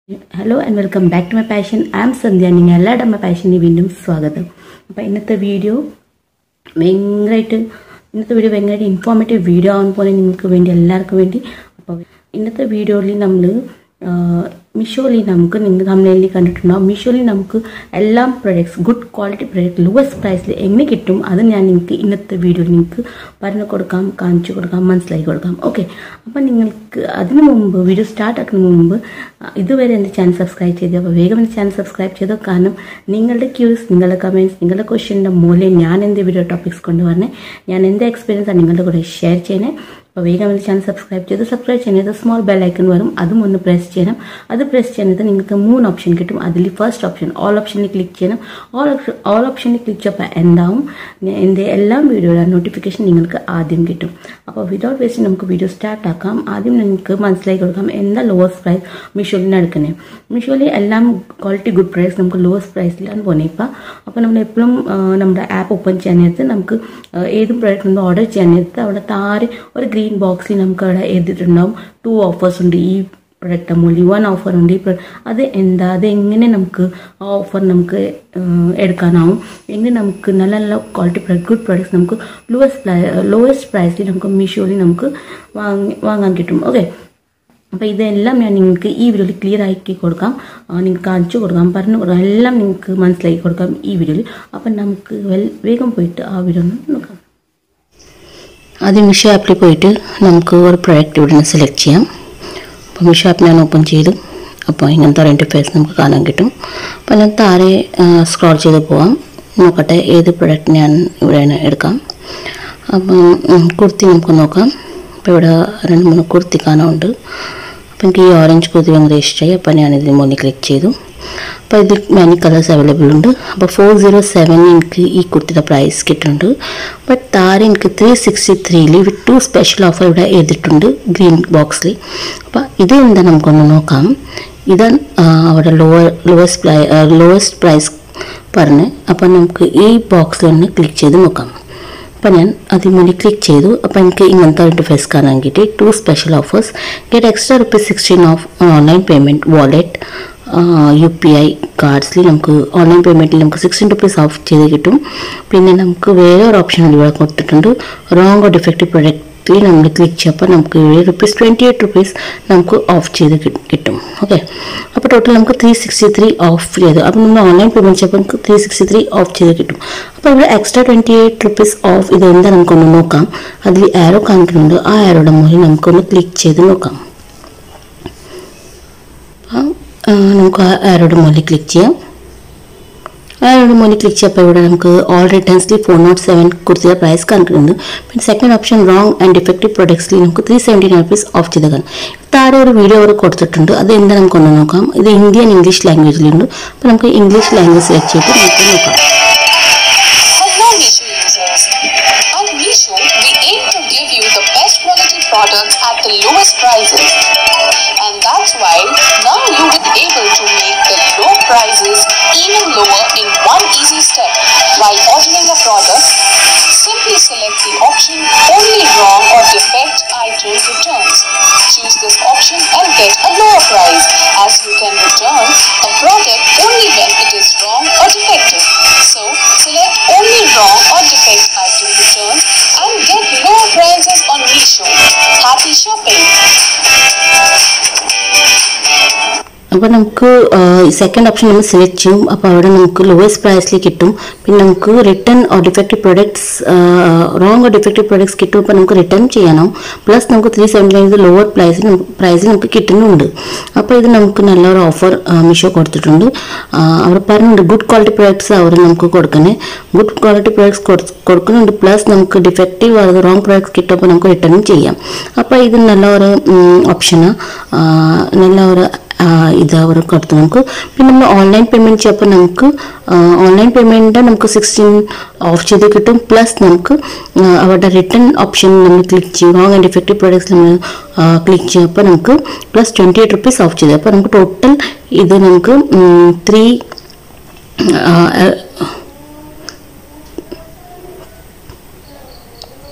Hello and welcome back to my passion I am Sandhya നിങ്ങൾ എല്ലാവരുടെ my പാഷന് വീണ്ടും സ്വാഗതം അപ്പോൾ ഇന്നത്തെ വീഡിയോ ഭയങ്കരമായിട്ട് ഇന്നത്തെ വീഡിയോ ഭയങ്കരമായിട്ട് ഇൻഫോർമേറ്റീവ് വീഡിയോ ആവാൻ പോലെ നിങ്ങൾക്ക് വേണ്ടി എല്ലാവർക്കും വേണ്ടി അപ്പോൾ ഇന്നത്തെ വീഡിയോയിൽ നമ്മൾ മിഷോയിൽ നമുക്ക് നിങ്ങൾ തമിഴിൽ കണ്ടിട്ടുണ്ടാവും മിഷോയിൽ നമുക്ക് എല്ലാം products good quality product lowest പ്രൈസിൽ എങ്ങനെ കിട്ടും അത് ഞാൻ നിങ്ങൾക്ക് ഇന്നത്തെ വീഡിയോയിൽ നിങ്ങൾക്ക് പറഞ്ഞു കൊടുക്കാം കാണിച്ചു കൊടുക്കാം മനസ്സിലാക്കി കൊടുക്കാം ഓക്കെ അപ്പം നിങ്ങൾക്ക് അതിനു മുമ്പ് വീഡിയോ സ്റ്റാർട്ട് ആക്കുന്നതിന് മുമ്പ് ആ, ഇതുവരെ എൻ്റെ ചാനൽ സബ്സ്ക്രൈബ് ചെയ്തു അപ്പോൾ വേഗം എൻ്റെ ചാനൽ സബ്സ്ക്രൈബ് ചെയ്തോ കാരണം നിങ്ങളുടെ ക്യൂസ് നിങ്ങളുടെ കമൻറ്റ്സ് നിങ്ങളുടെ ക്വസ്റ്റ്യൻ്റെ മൂലം ഞാൻ എന്ത് വീഡിയോ ടോപ്പിക്സ് കൊണ്ടുവരണേ ഞാൻ എൻ്റെ എക്സ്പീരിയൻസ് ആണ് നിങ്ങളുടെ കൂടെ ഷെയർ ചെയ്യണേ അപ്പോൾ വേഗം എൻ്റെ ചാനൽ സബ്സ്ക്രൈബ് ചെയ്ത് സബ്സ്ക്രൈബ് ചെയ്യുന്നത് സ്മോൾ ബെൽ ഐക്കൺ വരും അതും ഒന്ന് പ്രസ് ചെയ്യണം അത് പ്രസ് ചെയ്യുന്നത് നിങ്ങൾക്ക് മൂന്ന് ഓപ്ഷൻ കിട്ടും അതിൽ ഫസ്റ്റ് ഓപ്ഷൻ ഓൾ ഓപ്ഷനിൽ ക്ലിക്ക് ചെയ്യണം ഓൾ ഓൾ ഓപ്ഷനിൽ ക്ലിക്ക് ചെയ്യപ്പോൾ എന്താവും ഞാൻ എൻ്റെ എല്ലാ വീഡിയോയുടെ നോട്ടിഫിക്കേഷൻ നിങ്ങൾക്ക് ആദ്യം കിട്ടും അപ്പോൾ വിതൗട്ട് വേസ്റ്റ് നമുക്ക് വീഡിയോ സ്റ്റാർട്ട് ആക്കാം ആദ്യം നിങ്ങൾക്ക് മനസ്സിലാക്കി കൊടുക്കാം എന്താ ലോവസ്റ്റ് പ്രൈസ് മീഷോയിൽ എടുക്കുന്നത് മീഷോയിൽ എല്ലാം ക്വാളിറ്റി ഗുഡ് പ്രൈസ് നമുക്ക് ലോവസ്റ്റ് പ്രൈസിലാണ് പോകുന്നത് ഇപ്പം അപ്പോൾ നമ്മൾ എപ്പോഴും നമ്മുടെ ആപ്പ് ഓപ്പൺ ചെയ്യാൻ നേരത്ത് നമുക്ക് ആ, ഏതും പ്രൊഡക്റ്റ് നമ്മൾ ഓർഡർ ചെയ്യാൻ നേരത്ത് അവിടെ താഴെ ഒരു ഗ്രീൻ ബോക്സിൽ നമുക്ക് അവിടെ എഴുതിയിട്ടുണ്ടാവും ടു ഓഫേഴ്സ് ഉണ്ട് ഈ പ്രൊഡക്റ്റ് മൂലം വൺ ഓഫർ ഉണ്ട് ഈ pro- അത് എന്താ അത് എങ്ങനെ നമുക്ക് ആ ഓഫർ നമുക്ക് ആ, എടുക്കാനാവും എങ്ങനെ നമുക്ക് നല്ല നല്ല ക്വാളിറ്റി പ്രൊഡക്റ്റ് ഗുഡ് പ്രൊഡക്ട്സ് നമുക്ക് ലോവസ്റ്റ് ലോവസ്റ്റ് പ്രൈസിൽ നമുക്ക് മീഷോയിൽ നമുക്ക് വാങ്ങി വാങ്ങാൻ കിട്ടും ഓക്കെ അപ്പോൾ ഇതെല്ലാം ഞാൻ നിങ്ങൾക്ക് ഈ വീഡിയോയിൽ ക്ലിയർ ആക്കി കൊടുക്കാം ആ, നിങ്ങൾക്ക് കാണിച്ചു കൊടുക്കാം പറഞ്ഞു കൊടുക്കാം എല്ലാം നിങ്ങൾക്ക് മനസ്സിലാക്കി കൊടുക്കാം ഈ വീഡിയോയിൽ അപ്പം നമുക്ക് വെൽ വേഗം പോയിട്ട് ആ വീഡിയോ ഒന്ന് നോക്കാം ആദ്യം മിഷോ ആപ്പിൽ പോയിട്ട് നമുക്ക് ഒരു പ്രൊഡക്റ്റ് ഇവിടെ നിന്ന് സെലക്ട് ചെയ്യാം അപ്പോൾ മിഷോ ആപ്പ് ഞാൻ ഓപ്പൺ ചെയ്തു അപ്പോൾ ഇങ്ങനത്തെ ഒരു ഇൻ്റർഫേസ് നമുക്ക് കാണാൻ കിട്ടും അപ്പോൾ ഞാൻ താഴെ സ്ക്രോൾ ചെയ്ത് പോവാം നോക്കട്ടെ ഏത് പ്രൊഡക്റ്റ് ഞാൻ ഇവിടെ നിന്ന് എടുക്കാം അപ്പം ഉം, കുർത്തി നമുക്ക് നോക്കാം അപ്പോൾ ഇവിടെ രണ്ട് മൂന്ന് കുർത്തി കാണാനുണ്ട് അപ്പോൾ എനിക്ക് ഈ ഓറഞ്ച് കുർത്തി ഭയങ്കര ഇഷ്ടമായി അപ്പോൾ ഞാൻ ഇതിന് മുന്നിൽ ക്ലിക്ക് ചെയ്തു അപ്പോൾ ഇതിൽ മാനി കളേഴ്സ് അവൈലബിൾ ഉണ്ട് അപ്പോൾ ഫോർ സീറോ സെവൻ എനിക്ക് ഈ കുർത്തിയുടെ പ്രൈസ് കിട്ടുന്നുണ്ട് ബട്ട് താഴെ എനിക്ക് ത്രീ സിക്സ്റ്റി ത്രീയിൽ വിത്ത് ടു സ്പെഷ്യൽ ഓഫർ ഇവിടെ എഴുതിയിട്ടുണ്ട് ഗ്രീൻ ബോക്സിൽ അപ്പോൾ ഇത് എന്താ നമുക്കൊന്ന് നോക്കാം ഇത് അവിടെ ലോവർ ലോവസ്റ്റ് പ്രൈ ലോവസ്റ്റ് പ്രൈസ് പറഞ്ഞ് അപ്പോൾ നമുക്ക് ഈ ബോക്സിൽ ഒന്ന് ക്ലിക്ക് ചെയ്ത് നോക്കാം അപ്പോൾ ഞാൻ അതിൽ മുന്നിൽ ക്ലിക്ക് ചെയ്തു അപ്പോൾ എനിക്ക് ഇങ്ങനത്തെ ഇൻ്റർഫേസ് കാണാൻ കിട്ടി two special offers get extra rupees sixteen off online payment wallet U P I കാർഡ്സിൽ നമുക്ക് ഓൺലൈൻ പേയ്മെൻറ്റിൽ നമുക്ക് സിക്സ്റ്റീൻ റുപ്പീസ് ഓഫ് ചെയ്ത് കിട്ടും പിന്നെ നമുക്ക് വേറെ ഒരു ഓപ്ഷൻ ഇവിടെ കൊടുത്തിട്ടുണ്ട് റോങ് ഓർ ഡിഫക്റ്റീവ് പ്രൊഡക്റ്റിൽ നമ്മൾ ക്ലിക്ക് ചെയ്യുമ്പോൾ നമുക്ക് റുപ്പീസ് ട്വൻറ്റി എയ്റ്റ് റുപ്പീസ് നമുക്ക് ഓഫ് ചെയ്ത് കി- കിട്ടും ഓക്കെ അപ്പോൾ ടോട്ടൽ നമുക്ക് ത്രീ സിക്സ്റ്റി ത്രീ ഓഫ് ചെയ്ത് അപ്പോൾ നമ്മൾ ഓൺലൈൻ പേയ്മെൻറ്റ് ചെയ്യുമ്പോൾ നമുക്ക് ത്രീ സിക്സ്റ്റി ത്രീ ഓഫ് ചെയ്ത് കിട്ടും അപ്പോൾ ഇവിടെ extra twenty eight rupees off ഇത് എന്താ നമുക്കൊന്ന് നോക്കാം അതിൽ ആരോ കാണിക്കുന്നുണ്ട് ആ ആരോടെ മുകളിൽ നമുക്കൊന്ന് ക്ലിക്ക് ചെയ്ത് നോക്കാം അപ്പം ആ, നമുക്ക് ആ ആരോടെ മുകളിൽ ക്ലിക്ക് ചെയ്യാം ആരോട് മുന്നിൽ ക്ലിക്ക് ചെയ്യപ്പോൾ ഇവിടെ നമുക്ക് ഓൾ റിട്ടേൺസിൽ ഫോർ നോട്ട് സെവൻ കുർത്തിയുടെ പ്രൈസ് കാണിക്കുന്നുണ്ട് പിന്നെ second option wrong and defective പ്രൊഡക്ട്സിൽ നമുക്ക് three seventy nine rupees off ചെയ്ത് കാണും താഴെ ഒരു വീഡിയോ അവർ കൊടുത്തിട്ടുണ്ട് അത് എന്താ നമുക്കൊന്ന് നോക്കാം ഇത് ഇന്ത്യൻ ഇംഗ്ലീഷ് ലാംഗ്വേജിലുണ്ട് അപ്പോൾ നമുക്ക് ഇംഗ്ലീഷ് ലാംഗ്വേജ് സെലക്ട് ചെയ്തിട്ട് നമുക്ക് നോക്കാം Hello Misho users. At Misho, we aim to give you the best quality products at the lowest prices. And that's why now you will be able to make the low prices even lower in one easy step. While ordering a product, simply select the option only wrong or defect items returns. Choose this option and get a lower price as you can return a product only when it is wrong or defective. So select only wrong or defect item returns and get lower prices on Meesho. Happy shopping! അപ്പോൾ നമുക്ക് second option നമ്മൾ select ചെയ്യും അപ്പോൾ അവിടെ നമുക്ക് lowest പ്രൈസിൽ കിട്ടും പിന്നെ നമുക്ക് return or defective products wrong or defective products കിട്ടും അപ്പോൾ നമുക്ക് റിട്ടേൺ ചെയ്യാനാവും പ്ലസ് നമുക്ക് ത്രീ സെവൻറ്റി നയൻ ലോവർ പ്രൈസിൽ പ്രൈസിൽ നമുക്ക് കിട്ടുന്നുണ്ട് അപ്പോൾ ഇത് നമുക്ക് നല്ലൊരു ഓഫർ മീഷോ കൊടുത്തിട്ടുണ്ട് ആ, അവർ പറഞ്ഞിട്ടുണ്ട് ഗുഡ് ക്വാളിറ്റി പ്രൊഡക്ട്സ് അവർ നമുക്ക് കൊടുക്കുന്നത് ഗുഡ് ക്വാളിറ്റി പ്രൊഡക്ട്സ് കൊടുക്കുന്നുണ്ട് പ്ലസ് നമുക്ക് ഡിഫക്റ്റീവ് അത് റോങ് പ്രൊഡക്ട്സ് കിട്ടുമ്പോൾ നമുക്ക് റിട്ടേൺ ചെയ്യാം അപ്പോൾ ഇത് നല്ല ഒരു ഓപ്ഷനാണ് നല്ല ഒരു ആ, ഇത് അവർ കൊടുത്തു നമുക്ക് പിന്നെ നമ്മൾ ഓൺലൈൻ പേയ്മെൻറ്റ് ചെയ്യുമ്പോൾ നമുക്ക് ഓൺലൈൻ പേയ്മെൻറ്റ് നമുക്ക് സിക്സ്റ്റീൻ ഓഫ് ചെയ്ത് കിട്ടും പ്ലസ് നമുക്ക് ആ, അവരുടെ റിട്ടേൺ ഓപ്ഷൻ നമ്മൾ ക്ലിക്ക് ചെയ്യും റോങ് ആൻഡ് ഡിഫക്റ്റീവ് പ്രൊഡക്ട്സ് നമ്മൾ ക്ലിക്ക് ചെയ്യുമ്പോൾ നമുക്ക് plus twenty eight rupees off ചെയ്ത് അപ്പോൾ നമുക്ക് ടോട്ടൽ ഇത് നമുക്ക് ത്രീ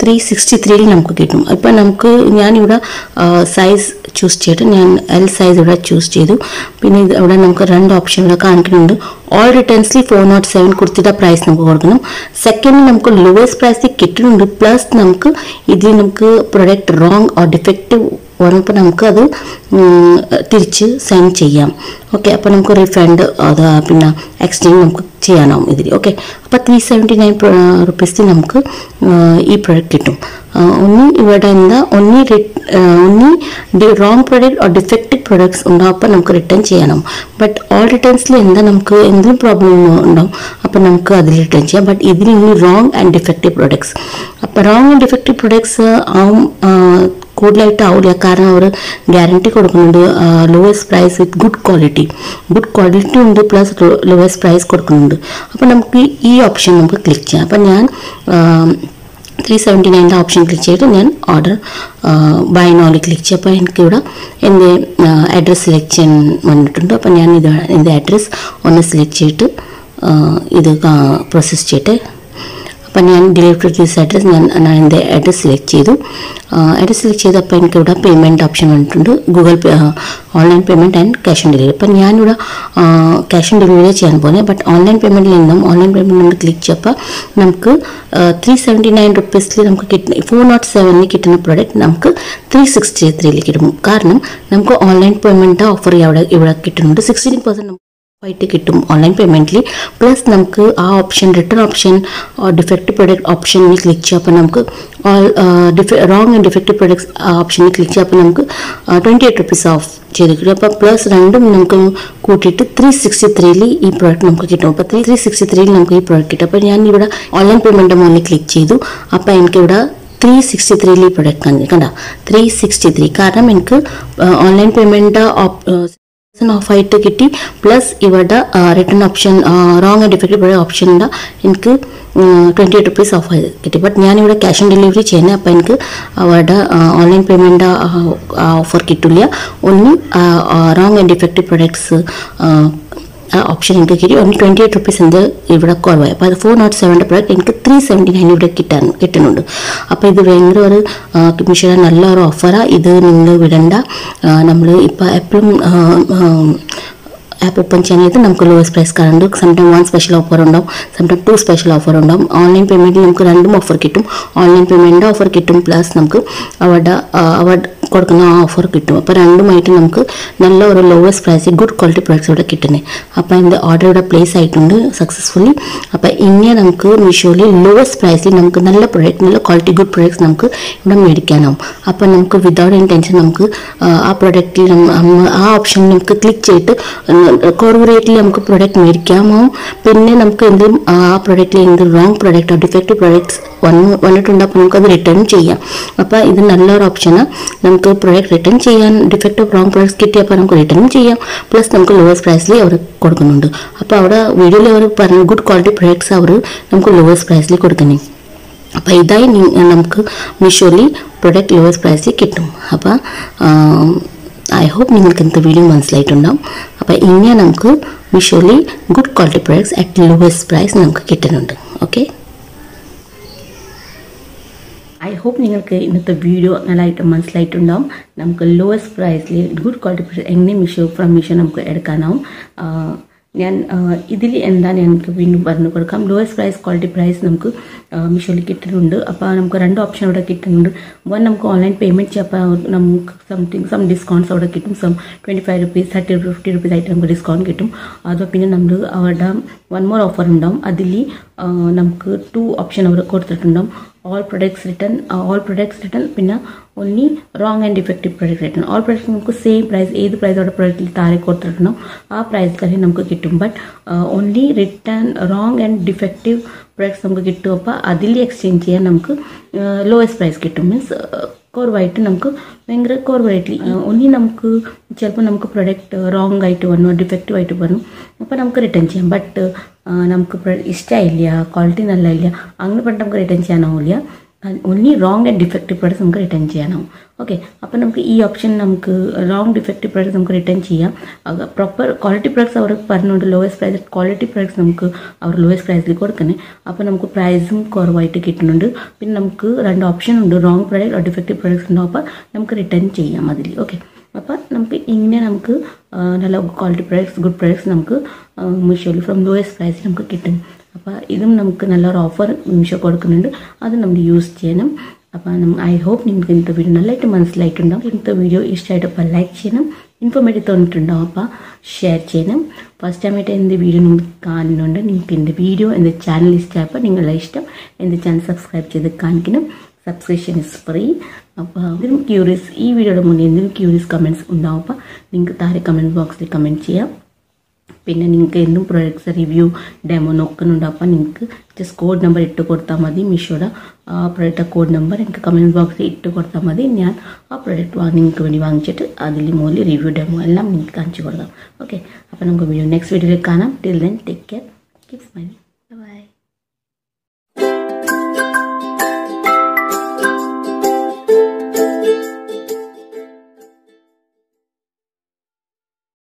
ത്രീ സിക്സ്റ്റി ത്രീയിൽ നമുക്ക് കിട്ടും ഇപ്പം നമുക്ക് ഞാനിവിടെ സൈസ് ചൂസ് ചെയ്തിട്ട് ഞാൻ എൽ സൈസ് ഇവിടെ ചൂസ് ചെയ്തു പിന്നെ ഇത് ഇവിടെ നമുക്ക് രണ്ട് ഓപ്ഷൻ ഇവിടെ കാണിക്കുന്നുണ്ട് ഓൾ റിട്ടേൺസിൽ ഫോർ നോട്ട് സെവൻ കുർത്തിയുടെ പ്രൈസ് നമുക്ക് കൊടുക്കണം സെക്കൻഡ് നമുക്ക് ലോവസ്റ്റ് പ്രൈസിൽ കിട്ടുന്നുണ്ട് പ്ലസ് നമുക്ക് ഇതിൽ നമുക്ക് പ്രൊഡക്റ്റ് റോങ് ഓർ ഡിഫക്റ്റീവ് വരുമ്പോൾ നമുക്ക് അത് ഉം, തിരിച്ച് സെൻഡ് ചെയ്യാം ഓക്കെ അപ്പോൾ നമുക്ക് റീഫണ്ട് അത് പിന്നെ എക്സ്ചേഞ്ച് നമുക്ക് ചെയ്യാനാവും ഇതിൽ ഓക്കെ അപ്പോൾ ത്രീ സെവൻറ്റി നയൻ റുപ്പീസിൽ നമുക്ക് ആ, ഈ പ്രൊഡക്റ്റ് കിട്ടും ആ, ഒന്നി ഇവിടെ എന്താ ഒന്നി റി- ആ, ഒന്നി wrong product or defected products ഉണ്ടാവും അപ്പോൾ നമുക്ക് റിട്ടേൺ ചെയ്യണം ബട്ട് ഓൾ റിട്ടേൺസിൽ എന്താ നമുക്ക് എന്തെങ്കിലും പ്രോബ്ലം ഉണ്ടാവും അപ്പോൾ നമുക്ക് അതിൽ റിട്ടേൺ ചെയ്യാം ബട്ട് ഇതിൽ ഇനി റോങ് ആൻഡ് ഡിഫക്റ്റീവ് പ്രൊഡക്ട്സ് അപ്പോൾ റോങ് ആൻഡ് ഡിഫക്റ്റീവ് പ്രൊഡക്ട്സ് ആവും ആ, കൂടുതലായിട്ട് ആവില്ല കാരണം അവർ ഗ്യാരണ്ടി കൊടുക്കുന്നുണ്ട് lowest price with good quality good quality ഉണ്ട് പ്ലസ് ലോവസ്റ്റ് പ്രൈസ് കൊടുക്കുന്നുണ്ട് അപ്പോൾ നമുക്ക് ഈ ഓപ്ഷൻ നമുക്ക് ക്ലിക്ക് ചെയ്യാം അപ്പം ഞാൻ ത്രീ സെവൻറ്റി നയൻ്റെ ഓപ്ഷൻ ക്ലിക്ക് ചെയ്തിട്ട് ഞാൻ ഓർഡർ ബൈ നോളി ക്ലിക്ക് ചെയ്യും അപ്പോൾ എനിക്കിവിടെ എൻ്റെ അഡ്രസ്സ് സെലക്ട് ചെയ്യാൻ വന്നിട്ടുണ്ട് അപ്പോൾ ഞാൻ ഇത് എൻ്റെ അഡ്രസ്സ് ഒന്ന് സെലക്ട് ചെയ്തിട്ട് ആ, ഇത് പ്രോസസ്സ് ചെയ്തിട്ട് അപ്പം ഞാൻ ഡിലീറ്റ് ദിസ് അഡ്രസ് ഞാൻ ഞാൻ എൻ്റെ അഡ്രസ് സെലക്ട് ചെയ്തു അഡ്രസ് സെലക്ട് ചെയ്തപ്പോൾ എനിക്ക് ഇവിടെ പേയ്മെൻറ്റ് ഓപ്ഷൻ വന്നിട്ടുണ്ട് Google Pay online payment and cash on delivery അപ്പം ഞാനിവിടെ ക്യാഷ് ഓൺ ഡെലിവറി ചെയ്യാൻ പോകുന്നത് ബട്ട് ഓൺലൈൻ പേയ്മെൻറ്റിൽ നിന്നും ഓൺലൈൻ പേയ്മെൻറ്റ് നമ്മൾ ക്ലിക്ക് ചെയ്യപ്പോൾ നമുക്ക് ത്രീ സെവൻറ്റി നയൻ റുപ്പീസിൽ നമുക്ക് കിട്ടുന്ന ഫോർ നോട്ട് സെവനിൽ കിട്ടുന്ന പ്രോഡക്റ്റ് നമുക്ക് ത്രീ സിക്സ്റ്റി ത്രീയിൽ കിട്ടും കാരണം നമുക്ക് ഓൺലൈൻ പേയ്മെൻറ്റ് ഓഫർ ഇവിടെ ഇവിടെ കിട്ടുന്നുണ്ട് സിക്സ്റ്റീൻ പെർസെൻറ്റ് ആയിട്ട് കിട്ടും ഓൺലൈൻ പേയ്മെൻറ്റിൽ പ്ലസ് നമുക്ക് ആ option return option defective product ഓപ്ഷനിൽ ക്ലിക്ക് ചെയ്യുക അപ്പോൾ നമുക്ക് all wrong and defective products ഓപ്ഷനിൽ ക്ലിക്ക് ചെയ്യുക അപ്പോൾ നമുക്ക് ട്വൻറ്റി എയ്റ്റ് റുപ്പീസ് ഓഫ് ചെയ്ത് കിട്ടും അപ്പോൾ പ്ലസ് രണ്ടും നമുക്ക് കൂട്ടിയിട്ട് ത്രീ സിക്സ്റ്റി ത്രീയിൽ ഈ പ്രോഡക്റ്റ് നമുക്ക് കിട്ടും അപ്പോൾ ത്രീ ത്രീ സിക്സ്റ്റി ത്രീയിൽ നമുക്ക് ഈ പ്രോഡക്റ്റ് കിട്ടും അപ്പോൾ ഞാൻ ഇവിടെ ഓൺലൈൻ പേയ്മെൻറ്റ് മുകളിൽ ക്ലിക്ക് ചെയ്തു അപ്പോൾ എനിക്കിവിടെ ത്രീ സിക്സ്റ്റി ത്രീയിൽ ഈ പ്രൊഡക്റ്റ് കണ്ടു കണ്ട ത്രീ സിക്സ്റ്റി ത്രീ കാരണം എനിക്ക് ഓൺലൈൻ പേയ്മെൻറ്റ് ഓഫ് ആയിട്ട് കിട്ടി പ്ലസ് ഇവിടെ return option wrong and defective ഓപ്ഷൻ്റെ എനിക്ക് ട്വൻറ്റി എയ്റ്റ് റുപ്പീസ് ഓഫ് കിട്ടി ബട്ട് ഞാനിവിടെ ക്യാഷ് ഓൺ ഡെലിവറി ചെയ്യുന്നത് അപ്പോൾ എനിക്ക് അവിടെ ഓൺലൈൻ പേയ്മെൻറ്റ് ഓഫർ കിട്ടില്ല ഒന്നും wrong and defective products option എനിക്ക് കിട്ടി ഒന്ന് ട്വൻറ്റി എയ്റ്റ് റുപ്പീസ് എന്ത് ഇവിടെ കുറവായി അപ്പോൾ അത് ഫോർ നോട്ട് സെവൻ്റെ പ്രൊഡക്റ്റ് എനിക്ക് ത്രീ സെവൻറ്റി നയൻ ഇവിടെ കിട്ടാൻ കിട്ടുന്നുണ്ട് അപ്പോൾ ഇത് ഭയങ്കര ഒരു മീഷോയുടെ നല്ല ഒരു ഓഫറാണ് ഇത് നിങ്ങൾ വിടണ്ട നമ്മൾ ഇപ്പോൾ എപ്പോഴും ആപ്പ് ഓപ്പൺ ചെയ്യാനായിട്ട് നമുക്ക് ലോവസ്റ്റ് പ്രൈസ് കാണുന്നുണ്ട് സംടൈം വൺ സ്പെഷ്യൽ ഓഫർ ഉണ്ടാവും സംടൈം ടു സ്പെഷ്യൽ ഓഫർ ഉണ്ടാവും ഓൺലൈൻ പേയ്മെൻറ്റിൽ നമുക്ക് രണ്ടും ഓഫർ കിട്ടും ഓൺലൈൻ പേയ്മെൻറ്റ് ഓഫർ കിട്ടും പ്ലസ് നമുക്ക് അവിടെ അവിടെ കൊടുക്കുന്ന ആ ഓഫർ കിട്ടും അപ്പോൾ രണ്ടുമായിട്ട് നമുക്ക് നല്ല ഒരു ലോവസ്റ്റ് പ്രൈസിൽ ഗുഡ് ക്വാളിറ്റി പ്രൊഡക്ട്സ് ഇവിടെ കിട്ടുന്നത് അപ്പോൾ എൻ്റെ ഓർഡർ ഇവിടെ പ്ലേസ് ആയിട്ടുണ്ട് സക്സസ്ഫുള്ളി അപ്പോൾ ഇങ്ങനെ നമുക്ക് മീഷോയിൽ ലോവസ്റ്റ് പ്രൈസിൽ നമുക്ക് നല്ല പ്രൊഡക്റ്റ് നല്ല ക്വാളിറ്റി ഗുഡ് പ്രൊഡക്ട്സ് നമുക്ക് ഇവിടെ മേടിക്കാനാവും അപ്പോൾ നമുക്ക് വിതൗട്ട് എനി ടെൻഷൻ നമുക്ക് ആ, ആ പ്രൊഡക്റ്റിൽ ആ ഓപ്ഷൻ നമുക്ക് ക്ലിക്ക് ചെയ്തിട്ട് കുറവ് റേറ്റിൽ നമുക്ക് പ്രൊഡക്റ്റ് മേടിക്കാമാവും പിന്നെ നമുക്ക് എന്തെങ്കിലും ആ പ്രൊഡക്റ്റിൽ എന്തെങ്കിലും റോങ് പ്രൊഡക്റ്റോ ഡിഫക്റ്റീവ് പ്രൊഡക്ട്സ് വന്ന് വന്നിട്ടുണ്ട് അപ്പോൾ നമുക്കത് റിട്ടേൺ ചെയ്യാം അപ്പോൾ ഇത് നല്ലൊരു ഓപ്ഷനാണ് നമുക്ക് പ്രൊഡക്റ്റ് റിട്ടേൺ ചെയ്യാൻ ഡിഫക്റ്റീവ് റോങ് പ്രൊഡക്ട്സ് കിട്ടിയപ്പോൾ നമുക്ക് റിട്ടേൺ ചെയ്യാം പ്ലസ് നമുക്ക് ലോവസ്റ്റ് പ്രൈസിൽ അവർ കൊടുക്കുന്നുണ്ട് അപ്പോൾ അവിടെ വീഡിയോയിൽ അവർ പറഞ്ഞ ഗുഡ് ക്വാളിറ്റി പ്രൊഡക്ട്സ് അവർ നമുക്ക് ലോവസ്റ്റ് പ്രൈസിൽ കൊടുക്കുന്നത് അപ്പോൾ ഇതായി നി- നമുക്ക് മീഷോയിൽ പ്രൊഡക്റ്റ് ലോവസ്റ്റ് പ്രൈസിൽ കിട്ടും അപ്പോൾ ഐ ഹോപ്പ് നിങ്ങൾക്ക് ഇന്നത്തെ വീഡിയോ മനസ്സിലായിട്ടുണ്ടാവും അപ്പോൾ ഇങ്ങനെ നമുക്ക് മീഷോയിൽ good quality products at lowest price നമുക്ക് കിട്ടുന്നുണ്ട് ഓക്കെ ഐ ഹോപ്പ് നിങ്ങൾക്ക് ഇന്നത്തെ വീഡിയോ നല്ലതായിട്ട് മനസ്സിലായിട്ടുണ്ടാവും നമുക്ക് ലോവസ്റ്റ് പ്രൈസിൽ ഗുഡ് ക്വാളിറ്റി പ്രൊഡക്റ്റ് എങ്ങനെ മീഷോ ഫ്രം മീഷോ നമുക്ക് എടുക്കാനാവും ആ, ഞാൻ ഇതിൽ എന്താണ് എനിക്ക് വീണ്ടും പറഞ്ഞു കൊടുക്കാം ലോവസ്റ്റ് പ്രൈസ് ക്വാളിറ്റി പ്രൈസ് നമുക്ക് മീഷോയിൽ കിട്ടുന്നുണ്ട് അപ്പോൾ നമുക്ക് രണ്ട് ഓപ്ഷൻ അവിടെ കിട്ടുന്നുണ്ട് വൺ നമുക്ക് ഓൺലൈൻ പേയ്മെൻറ്റ് ചെയ്യപ്പോൾ നമുക്ക് സംതിങ് സം ഡിസ്കൗണ്ട്സ് അവിടെ കിട്ടും some twenty five rupees thirty fifty rupees ആയിട്ട് നമുക്ക് ഡിസ്കൗണ്ട് കിട്ടും അതോ പിന്നെ നമ്മൾ അവിടെ വൺ മോർ ഓഫർ ഉണ്ടാവും അതിൽ നമുക്ക് ടു ഓപ്ഷൻ അവർ കൊടുത്തിട്ടുണ്ടാവും all products return all products return പിന്നെ only wrong and defective product return all products നമുക്ക് സെയിം പ്രൈസ് ഏത് പ്രൈസ് അവിടെ പ്രൊഡക്റ്റിൽ താഴെ കൊടുത്തിട്ടുണ്ടോ ആ പ്രൈസ് തന്നെ നമുക്ക് കിട്ടും but only return wrong and defective products നമുക്ക് കിട്ടും അപ്പോൾ അതിൽ എക്സ്ചേഞ്ച് ചെയ്യാൻ നമുക്ക് ലോവസ്റ്റ് പ്രൈസ് കിട്ടും മീൻസ് കുറവായിട്ട് നമുക്ക് ഭയങ്കര കുറവ് റേറ്റിൽ ഒന്നി നമുക്ക് ചിലപ്പോൾ നമുക്ക് പ്രൊഡക്റ്റ് റോങ് ആയിട്ട് വന്നു ഡിഫക്റ്റീവ് ആയിട്ട് വന്നു അപ്പോൾ നമുക്ക് റിട്ടേൺ ചെയ്യാം ബട്ട് നമുക്ക് pro- ഇഷ്ടമായില്ല ക്വാളിറ്റി നല്ല ഇല്ല അങ്ങനെ പറഞ്ഞിട്ട് നമുക്ക് റിട്ടേൺ ചെയ്യാനാവില്ല only wrong and defective products നമുക്ക് റിട്ടേൺ ചെയ്യാനാവും ഓക്കെ അപ്പോൾ നമുക്ക് ഈ ഓപ്ഷൻ നമുക്ക് റോങ് ഡിഫക്റ്റീവ് പ്രോഡക്ട്സ് നമുക്ക് റിട്ടേൺ ചെയ്യാം പ്രോപ്പർ ക്വാളിറ്റി പ്രോഡക്ട്സ് അവർ പറഞ്ഞുകൊണ്ട് ലോവസ്റ്റ് പ്രൈസ് ക്വാളിറ്റി പ്രോഡക്ട്സ് നമുക്ക് അവർ ലോവസ്റ്റ് പ്രൈസിൽ കൊടുക്കുന്നത് അപ്പോൾ നമുക്ക് പ്രൈസും കുറവായിട്ട് കിട്ടുന്നുണ്ട് പിന്നെ നമുക്ക് രണ്ട് ഓപ്ഷൻ ഉണ്ട് റോങ് പ്രോഡക്റ്റ് ഡിഫക്റ്റീവ് പ്രോഡക്ട്സ് ഉണ്ടാവും അപ്പോൾ നമുക്ക് റിട്ടേൺ ചെയ്യാം അതിൽ ഓക്കെ അപ്പോൾ നമുക്ക് ഇങ്ങനെ നമുക്ക് ആ, നല്ല ക്വാളിറ്റി പ്രൊഡക്ട്സ് ഗുഡ് പ്രൊഡക്ട്സ് നമുക്ക് മീഷോയിൽ ഫ്രം ലോവസ്റ്റ് പ്രൈസിൽ നമുക്ക് കിട്ടും അപ്പോൾ ഇതും നമുക്ക് നല്ലൊരു ഓഫർ മീഷോ കൊടുക്കുന്നുണ്ട് അത് നമ്മൾ യൂസ് ചെയ്യണം അപ്പോൾ ഐ ഹോപ്പ് നിങ്ങൾക്ക് ഇന്നത്തെ വീഡിയോ നല്ലതായിട്ട് മനസ്സിലായിട്ടുണ്ടാവും ഇന്നത്തെ വീഡിയോ ഇഷ്ടമായിട്ടപ്പോൾ ലൈക്ക് ചെയ്യണം ഇൻഫോർമേറ്റീവ് തോന്നിയിട്ടുണ്ടാവും അപ്പോൾ ഷെയർ ചെയ്യണം ഫസ്റ്റ് ടൈമായിട്ട് എൻ്റെ വീഡിയോ നിങ്ങൾ കാണുന്നുണ്ട് നിങ്ങൾക്ക് എൻ്റെ വീഡിയോ എൻ്റെ ചാനൽ ഇഷ്ടമായപ്പോൾ നിങ്ങളുടെ ഇഷ്ടം എൻ്റെ ചാനൽ സബ്സ്ക്രൈബ് ചെയ്ത് കാണിക്കണം സബ്സ്ക്രിപ്ഷൻ ഇസ് ഫ്രീ അപ്പോൾ എന്തെങ്കിലും ക്യൂരിയസ് ഈ വീഡിയോയുടെ മുന്നേ എന്തെങ്കിലും ക്യൂരിയസ് കമൻറ്റ്സ് ഉണ്ടാവും അപ്പോൾ നിങ്ങൾക്ക് താഴെ കമൻറ്റ് ബോക്സിൽ കമൻറ്റ് ചെയ്യാം പിന്നെ നിങ്ങൾക്ക് എന്തും പ്രൊഡക്ട്സ് റിവ്യൂ ഡെമോ നോക്കുന്നുണ്ട് അപ്പോൾ നിങ്ങൾക്ക് ജസ്റ്റ് കോഡ് നമ്പർ ഇട്ട് കൊടുത്താൽ മതി മീഷോയുടെ ആ പ്രൊഡക്റ്റ് കോഡ് നമ്പർ എനിക്ക് കമൻറ്റ് ബോക്സിൽ ഇട്ട് കൊടുത്താൽ മതി ഞാൻ ആ പ്രൊഡക്റ്റ് വാങ്ങി നിങ്ങൾക്ക് വേണ്ടി വാങ്ങിച്ചിട്ട് അതിൽ മുകളിൽ റിവ്യൂ ഡെമോ എല്ലാം നിങ്ങൾക്ക് കാണിച്ചു കൊടുക്കാം ഓക്കെ അപ്പോൾ നമുക്ക് വീഡിയോ നെക്സ്റ്റ് വീഡിയോയിൽ കാണാം till then take care keep smiling